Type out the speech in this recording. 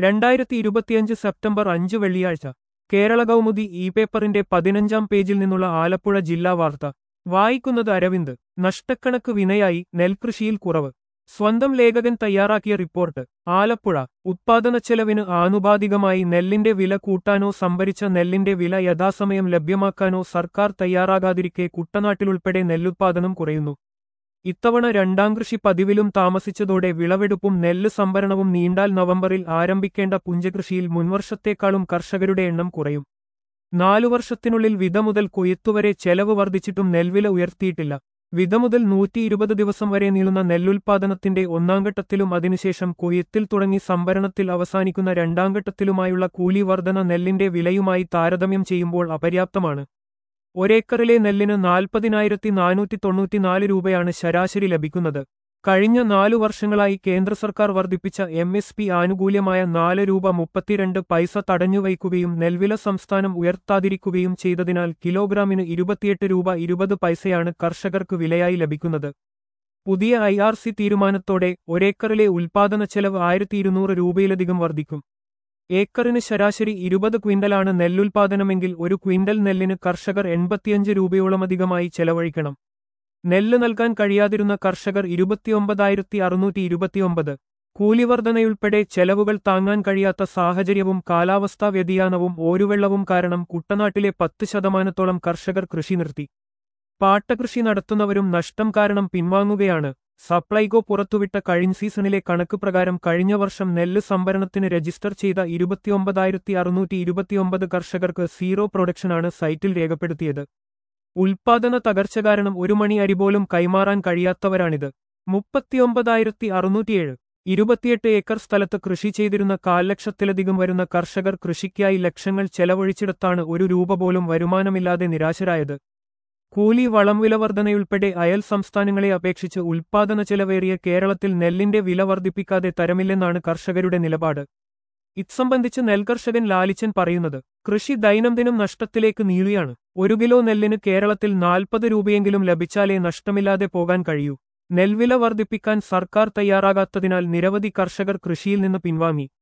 രണ്ടായിരത്തി ഇരുപത്തിയഞ്ച് സെപ്റ്റംബർ അഞ്ച് വെള്ളിയാഴ്ച കേരള കൗമുദി ഇ പേപ്പറിന്റെ പതിനഞ്ചാം പേജിൽ നിന്നുള്ള ആലപ്പുഴ ജില്ലാ വാർത്ത വായിക്കുന്നത് അരവിന്ദ് നഷ്ടക്കണക്ക് വിനയായി നെൽകൃഷിയിൽ കുറവ് സ്വന്തം ലേഖകൻ തയ്യാറാക്കിയ റിപ്പോർട്ട് ആലപ്പുഴ ഉത്പാദനച്ചെലവിന് ആനുപാതികമായി നെല്ലിന്റെ വില കൂട്ടാനോ സംഭരിച്ച നെല്ലിന്റെ വില യഥാസമയം ലഭ്യമാക്കാനോ സർക്കാർ തയ്യാറാകാതിരിക്കെ കുട്ടനാട്ടിലുൾപ്പെടെ നെല്ലുത്പാദനം കുറയുന്നു ഇത്തവണ രണ്ടാം കൃഷി പതിവിലും താമസിച്ചതോടെ വിളവെടുപ്പും നെല്ല് സംഭരണവും നീണ്ടാൽ നവംബറിൽ ആരംഭിക്കേണ്ട പുഞ്ചകൃഷിയിൽ മുൻവർഷത്തേക്കാളും കർഷകരുടെ എണ്ണം കുറയും നാലു വർഷത്തിനുള്ളിൽ വിത മുതൽ കൊയ്ത്തുവരെ ചെലവ് വർദ്ധിച്ചിട്ടും നെൽവില ഉയർത്തിയിട്ടില്ല വിത മുതൽ നൂറ്റി ഇരുപത് ദിവസം വരെ നീളുന്ന നെല്ലുൽപാദനത്തിന്റെ ഒന്നാംഘട്ടത്തിലും അതിനുശേഷം കൊയ്ത്തിൽ തുടങ്ങി സംഭരണത്തിൽ അവസാനിക്കുന്ന രണ്ടാംഘട്ടത്തിലുമായുള്ള കൂലി വർധന നെല്ലിന്റെ വിലയുമായി താരതമ്യം ചെയ്യുമ്പോൾ അപര്യാപ്തമാണ് ഒരേക്കറിലെ നെല്ലിന് നാൽപ്പതിനായിരത്തി നാനൂറ്റി തൊണ്ണൂറ്റിനാല് രൂപയാണ് ശരാശരി ലഭിക്കുന്നത് കഴിഞ്ഞ നാലു വർഷങ്ങളായി കേന്ദ്ര സർക്കാർ വർദ്ധിപ്പിച്ച എം എസ് പി ആനുകൂല്യമായ നാല് രൂപ മുപ്പത്തിരണ്ട് പൈസ തടഞ്ഞുവയ്ക്കുകയും നെൽവില സംസ്ഥാനം ഉയർത്താതിരിക്കുകയും ചെയ്തതിനാൽ കിലോഗ്രാമിന് ഇരുപത്തിയെട്ട് രൂപ ഇരുപത് പൈസയാണ് കർഷകർക്ക് വിലയായി ലഭിക്കുന്നത് പുതിയ ഐ ആർ സി തീരുമാനത്തോടെ ഒരേക്കറിലെ ഉൽപാദന ചെലവ് ആയിരത്തി ഇരുന്നൂറ് രൂപയിലധികം വർദ്ധിക്കും ഏക്കറിന് ശരാശരി ഇരുപത് ക്വിന്റലാണ് നെല്ലുൽപാദനമെങ്കിൽ ഒരു ക്വിന്റൽ നെല്ലിന് കർഷകർ എൺപത്തിയഞ്ച് രൂപയോളമധികമായി ചെലവഴിക്കണം നെല്ല് നൽകാൻ കഴിയാതിരുന്ന കർഷകർ ഇരുപത്തിയൊമ്പതായിരത്തി അറുന്നൂറ്റി ഇരുപത്തിയൊമ്പത് കൂലിവർധനയുൾപ്പെടെ ചെലവുകൾ താങ്ങാൻ കഴിയാത്ത സാഹചര്യവും കാലാവസ്ഥാ വ്യതിയാനവും ഓരുവെള്ളവും കാരണം കുട്ടനാട്ടിലെ പത്ത് ശതമാനത്തോളം കർഷകർ കൃഷി നിർത്തി പാട്ടകൃഷി നടത്തുന്നവരും നഷ്ടം കാരണം പിൻവാങ്ങുകയാണ് സപ്ലൈകോ പുറത്തുവിട്ട കഴിഞ്ഞ സീസണിലെ കണക്ക് പ്രകാരം കഴിഞ്ഞ വർഷം നെല്ല് സംഭരണത്തിന് രജിസ്റ്റർ ചെയ്ത ഇരുപത്തിയൊമ്പതായിരത്തി അറുന്നൂറ്റി ഇരുപത്തിയൊമ്പത് കർഷകർക്ക് സീറോ പ്രൊഡക്ഷനാണ് സൈറ്റിൽ രേഖപ്പെടുത്തിയത് ഉൽപാദന തകർച്ച കാരണം ഒരു മണി അരി പോലും കൈമാറാൻ കഴിയാത്തവരാണിത് മുപ്പത്തിയൊമ്പതായിരത്തി അറുന്നൂറ്റിയേഴ് ഇരുപത്തിയെട്ട് ഏക്കർ സ്ഥലത്ത് കൃഷി ചെയ്തിരുന്ന കാൽ ലക്ഷത്തിലധികം വരുന്ന കർഷകർ കൃഷിക്കായി ലക്ഷങ്ങൾ ചെലവഴിച്ചിടത്താണ് ഒരു രൂപ പോലും വരുമാനമില്ലാതെ നിരാശരായത് കൂലി വളം വില വർധനയുൾപ്പെടെ അയൽ സംസ്ഥാനങ്ങളെ അപേക്ഷിച്ച് ഉൽപാദന ചെലവേറിയ കേരളത്തിൽ നെല്ലിന്റെ വില വർദ്ധിപ്പിക്കാതെ തരമില്ലെന്നാണ് കർഷകരുടെ നിലപാട് ഇത്സംബന്ധിച്ച് നെൽകർഷകൻ ലാലിച്ചൻ പറയുന്നത് കൃഷി ദൈനംദിനം നഷ്ടത്തിലേക്ക് നീളുകയാണ് ഒരു കിലോ നെല്ലിന് കേരളത്തിൽ നാൽപ്പത് രൂപയെങ്കിലും ലഭിച്ചാലേ നഷ്ടമില്ലാതെ പോകാൻ കഴിയൂ നെൽവില വർദ്ധിപ്പിക്കാൻ സർക്കാർ തയ്യാറാകാത്തതിനാൽ നിരവധി കർഷകർ കൃഷിയിൽ നിന്ന് പിൻവാങ്ങി